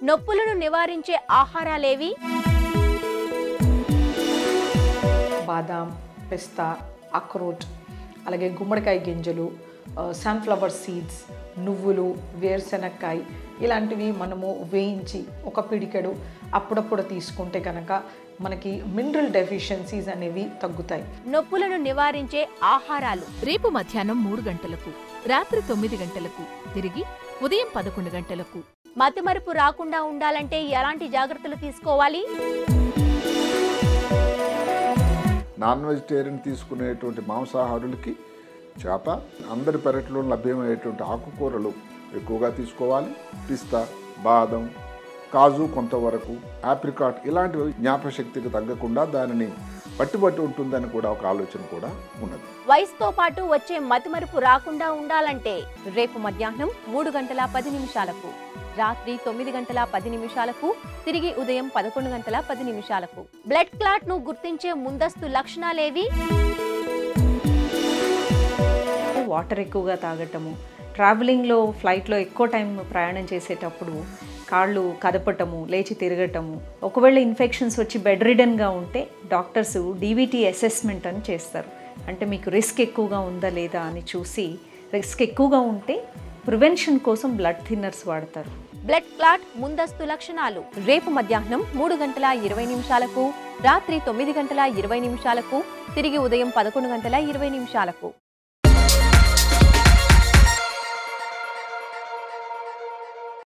నొప్పులను నివారించే ఆహారాలేవి బాదాం పిస్తా అక్రోట్ అలాగే గుమ్మడికాయ గింజలు సన్ఫ్లవర్ సీడ్స్ నువ్వులు వేరుశెనక్కాయ ఇలాంటివి మనము వేయించి ఒక పిడికెడు అప్పుడప్పుడు తీసుకుంటే కనుక మనకి మినరల్ డెఫిషియన్సీస్ అనేవి తగ్గుతాయి నొప్పులను నివారించే ఆహారాలు రేపు మధ్యాహ్నం మూడు గంటలకు రాత్రి తొమ్మిది గంటలకు తిరిగి ఉదయం పదకొండు గంటలకు మతిమరుపు రాకుండా ఉండాలంటే ఎలాంటి జాగ్రత్తలు తీసుకోవాలి నాన్ వెజిటేరియన్ తీసుకునేటువంటి మాంసాహారులకి చేప అందరి పెరట్లో లభ్యమయ్యేటువంటి ఆకుకూరలు ఎక్కువగా తీసుకోవాలి పిస్తా బాదం కాజు కొంతవరకు ఆప్రికాట్ ఇలాంటివి జ్ఞాపశక్తికి తగ్గకుండా దానిని పట్టుబట్టి ఉంటుందని కూడా ఒక ఆలోచన కూడా ఉన్నది వయసుతో పాటు వచ్చే మతిమరుపు రాకుండా ఉండాలంటే రేపు మధ్యాహ్నం మూడు గంటల పది నిమిషాలకు రాత్రి తొమ్మిది గంటల పది నిమిషాలకు తిరిగి ఉదయం పదకొండు గంటల పది నిమిషాలకు బ్లడ్ క్లాట్ ను గుర్తించే ముందస్తు లక్షణాలేవి వాటర్ ఎక్కువగా తాగటము ట్రావెలింగ్లో ఫ్లైట్లో ఎక్కువ టైం ప్రయాణం చేసేటప్పుడు కాళ్ళు కదపటము లేచి తిరగటము ఒకవేళ ఇన్ఫెక్షన్స్ వచ్చి బెడ్ రిడన్గా ఉంటే డాక్టర్స్ డీవీటీ అసెస్మెంట్ అని చేస్తారు అంటే మీకు రిస్క్ ఎక్కువగా ఉందా లేదా అని చూసి రిస్క్ ఎక్కువగా ఉంటే ప్రివెన్షన్ కోసం బ్లడ్ థిన్నర్స్ వాడతారు బ్లడ్ క్లాట్ ముందస్తు లక్షణాలు రేపు మధ్యాహ్నం మూడు గంటల ఇరవై నిమిషాలకు రాత్రి తొమ్మిది గంటల ఇరవై నిమిషాలకు తిరిగి ఉదయం పదకొండు గంటల ఇరవై నిమిషాలకు